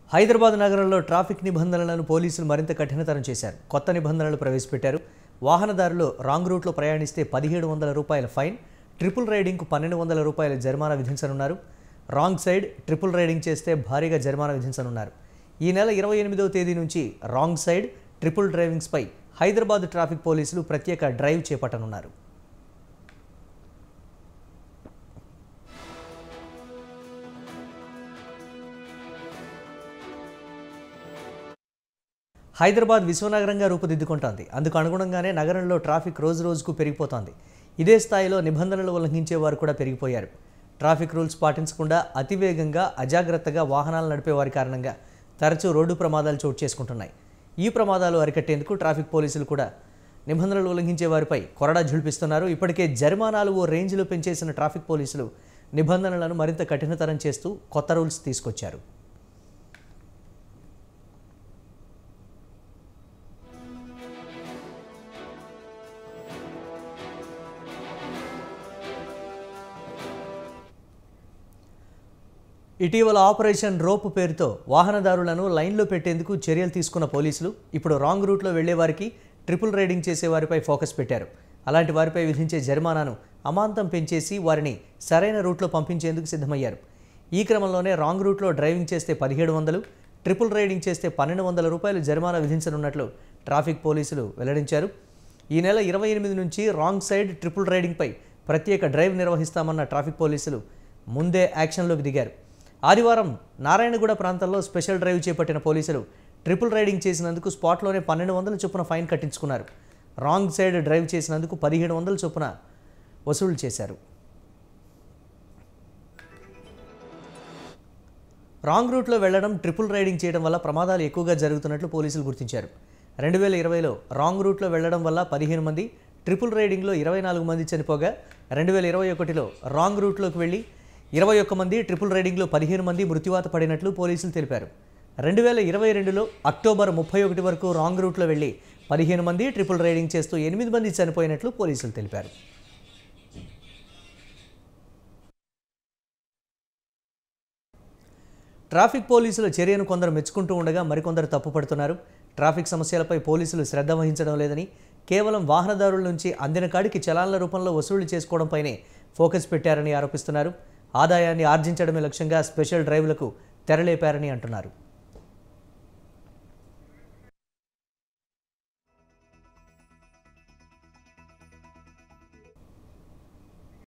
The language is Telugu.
హైదరాబాద్ నగరంలో ట్రాఫిక్ నిబంధనలను పోలీసులు మరింత కఠినతరం చేశారు కొత్త నిబంధనలు ప్రవేశపెట్టారు వాహనదారులు రాంగ్ రూట్లో ప్రయాణిస్తే పదిహేడు వందల రూపాయల ఫైన్ ట్రిపుల్ రైడింగ్కు పన్నెండు వందల రూపాయల జరిమానా విధించనున్నారు రాంగ్ సైడ్ ట్రిపుల్ రైడింగ్ చేస్తే భారీగా జరిమానా విధించనున్నారు ఈ నెల ఇరవై ఎనిమిదవ తేదీ నుంచి రాంగ్ సైడ్ ట్రిపుల్ డ్రైవింగ్స్పై హైదరాబాద్ ట్రాఫిక్ పోలీసులు ప్రత్యేక డ్రైవ్ చేపట్టనున్నారు హైదరాబాద్ విశ్వనగరంగా రూపుదిద్దుకుంటోంది అందుకు అనుగుణంగానే నగరంలో ట్రాఫిక్ రోజు రోజుకు పెరిగిపోతోంది ఇదే స్థాయిలో నిబంధనలు ఉల్లంఘించే వారు కూడా పెరిగిపోయారు ట్రాఫిక్ రూల్స్ పాటించకుండా అతివేగంగా అజాగ్రత్తగా వాహనాలు నడిపే వారి కారణంగా తరచూ రోడ్డు ప్రమాదాలు చోటు చేసుకుంటున్నాయి ఈ ప్రమాదాలు అరికట్టేందుకు ట్రాఫిక్ పోలీసులు కూడా నిబంధనలు ఉల్లంఘించే వారిపై కొరడా జుల్పిస్తున్నారు ఇప్పటికే జరిమానాలు ఓ రేంజ్లో పెంచేసిన ట్రాఫిక్ పోలీసులు నిబంధనలను మరింత కఠినతరం చేస్తూ కొత్త రూల్స్ తీసుకొచ్చారు ఇటీవల ఆపరేషన్ రోప్ పేరుతో వాహనదారులను లైన్లో పెట్టేందుకు చర్యలు తీసుకున్న పోలీసులు ఇప్పుడు రాంగ్ రూట్లో వెళ్లే వారికి ట్రిపుల్ రైడింగ్ చేసే వారిపై ఫోకస్ పెట్టారు అలాంటి వారిపై విధించే జరిమానాను అమాంతం పెంచేసి వారిని సరైన రూట్లో పంపించేందుకు సిద్ధమయ్యారు ఈ క్రమంలోనే రాంగ్ రూట్లో డ్రైవింగ్ చేస్తే పదిహేడు వందలు ట్రిపుల్ రైడింగ్ చేస్తే పన్నెండు వందల రూపాయలు జరిమానా విధించనున్నట్లు ట్రాఫిక్ పోలీసులు వెల్లడించారు ఈ నెల ఇరవై ఎనిమిది నుంచి రాంగ్ సైడ్ ట్రిపుల్ రైడింగ్పై ప్రత్యేక డ్రైవ్ నిర్వహిస్తామన్న ట్రాఫిక్ పోలీసులు ముందే యాక్షన్లోకి దిగారు ఆదివారం నారాయణగూడ ప్రాంతంలో స్పెషల్ డ్రైవ్ చేపట్టిన పోలీసులు ట్రిపుల్ రైడింగ్ చేసినందుకు స్పాట్లోనే పన్నెండు వందల చొప్పున ఫైన్ కట్టించుకున్నారు రాంగ్ సైడ్ డ్రైవ్ చేసినందుకు పదిహేడు వందల చొప్పున వసూలు చేశారు రాంగ్ రూట్లో వెళ్లడం ట్రిపుల్ రైడింగ్ చేయడం వల్ల ప్రమాదాలు ఎక్కువగా జరుగుతున్నట్లు పోలీసులు గుర్తించారు రెండు వేల ఇరవైలో రాంగ్ రూట్లో వెళ్లడం వల్ల పదిహేను మంది ట్రిపుల్ రైడింగ్లో ఇరవై నాలుగు మంది చనిపోగా రెండు వేల ఇరవై ఒకటిలో రాంగ్ రూట్లోకి వెళ్ళి ఇరవై ఒక్క మంది ట్రిపుల్ రైడింగ్లో పదిహేను మంది మృత్యువాత పడినట్లు పోలీసులు తెలిపారు రెండు వేల ఇరవై రెండులో అక్టోబర్ ముప్పై ఒకటి వరకు రాంగ్ రూట్లో వెళ్ళి పదిహేను మంది ట్రిపుల్ రైడింగ్ చేస్తూ ఎనిమిది మంది చనిపోయినట్లు పోలీసులు తెలిపారు ట్రాఫిక్ పోలీసుల చర్యను కొందరు మెచ్చుకుంటూ ఉండగా మరికొందరు తప్పుపడుతున్నారు ట్రాఫిక్ సమస్యలపై పోలీసులు శ్రద్ధ వహించడం లేదని కేవలం వాహనదారుల నుంచి అందిన కాడికి చలాన్ల రూపంలో వసూళ్లు చేసుకోవడంపైనే ఫోకస్ పెట్టారని ఆరోపిస్తున్నారు ఆదాయాన్ని ఆర్జించడమే లక్ష్యంగా స్పెషల్ డ్రైవ్లకు తెరలేపారని అంటున్నారు